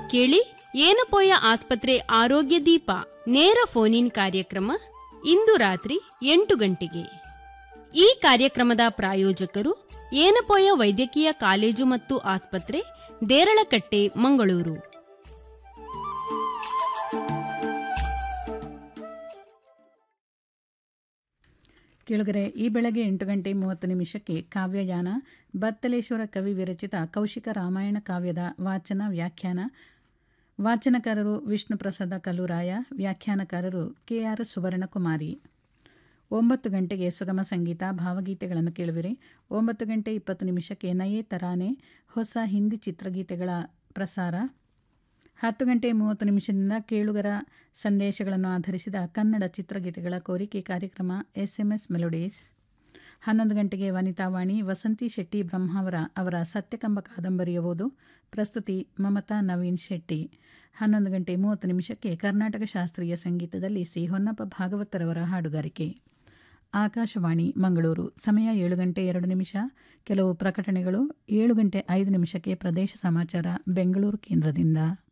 ಕೇಳಿ ಏನಪೋಯ ಆಸ್ಪತ್ರೆ ಆರೋಗ್ಯ ದೀಪ ನೇರ ಫೋನ್ ಇನ್ ಕಾರ್ಯಕ್ರಮ ಇಂದು ರಾತ್ರಿ ಎಂಟು ಗಂಟೆಗೆ ಈ ಕಾರ್ಯಕ್ರಮದ ಪ್ರಾಯೋಜಕರು ಏನಪೋಯ ವೈದ್ಯಕೀಯ ಕಾಲೇಜು ಮತ್ತು ಆಸ್ಪತ್ರೆ ದೇರಳಕಟ್ಟೆ ಮಂಗಳೂರು ಕೇಳುಗರೆ ಈ ಬೆಳಗ್ಗೆ ಎಂಟು ಗಂಟೆ ಮೂವತ್ತು ನಿಮಿಷಕ್ಕೆ ಕಾವ್ಯಯಾನ ಬತ್ತಲೇಶ್ವರ ಕವಿ ವಿರಚಿತ ಕೌಶಿಕ ರಾಮಾಯಣ ಕಾವ್ಯದ ವಾಚನ ವ್ಯಾಖ್ಯಾನ ವಾಚನಕಾರರು ವಿಷ್ಣು ಪ್ರಸಾದ ಕಲ್ಲೂರಾಯ ವ್ಯಾಖ್ಯಾನಕಾರರು ಕೆ ಆರ್ ಸುವರ್ಣಕುಮಾರಿ ಒಂಬತ್ತು ಗಂಟೆಗೆ ಸುಗಮ ಸಂಗೀತ ಭಾವಗೀತೆಗಳನ್ನು ಕೇಳುವಿರಿ ಒಂಬತ್ತು ಗಂಟೆ ಇಪ್ಪತ್ತು ನಿಮಿಷಕ್ಕೆ ನಯೇ ತರಾನೆ ಹೊಸ ಹಿಂದಿ ಚಿತ್ರಗೀತೆಗಳ ಪ್ರಸಾರ ಹತ್ತು ಗಂಟೆ ಮೂವತ್ತು ನಿಮಿಷದಿಂದ ಕೇಳುಗರ ಸಂದೇಶಗಳನ್ನು ಆಧರಿಸಿದ ಕನ್ನಡ ಚಿತ್ರಗೀತೆಗಳ ಕೋರಿಕೆ ಕಾರ್ಯಕ್ರಮ ಎಸ್ ಎಂ ಎಸ್ ಮೆಲೋಡೀಸ್ ಹನ್ನೊಂದು ಗಂಟೆಗೆ ವನಿತಾವಾಣಿ ವಸಂತಿ ಶೆಟ್ಟಿ ಬ್ರಹ್ಮಾವರ ಅವರ ಸತ್ಯಕಂಬ ಕಾದಂಬರಿಯ ಓದು ಪ್ರಸ್ತುತಿ ಮಮತಾ ನವೀನ್ ಶೆಟ್ಟಿ ಹನ್ನೊಂದು ಗಂಟೆ ಮೂವತ್ತು ನಿಮಿಷಕ್ಕೆ ಕರ್ನಾಟಕ ಶಾಸ್ತ್ರೀಯ ಸಂಗೀತದಲ್ಲಿ ಸಿ ಹೊನ್ನಪ್ಪ ಭಾಗವತರವರ ಹಾಡುಗಾರಿಕೆ ಆಕಾಶವಾಣಿ ಮಂಗಳೂರು ಸಮಯ ಏಳು ಗಂಟೆ ಎರಡು ನಿಮಿಷ ಕೆಲವು ಪ್ರಕಟಣೆಗಳು ಏಳು ಗಂಟೆ ಐದು ನಿಮಿಷಕ್ಕೆ ಪ್ರದೇಶ ಸಮಾಚಾರ ಬೆಂಗಳೂರು ಕೇಂದ್ರದಿಂದ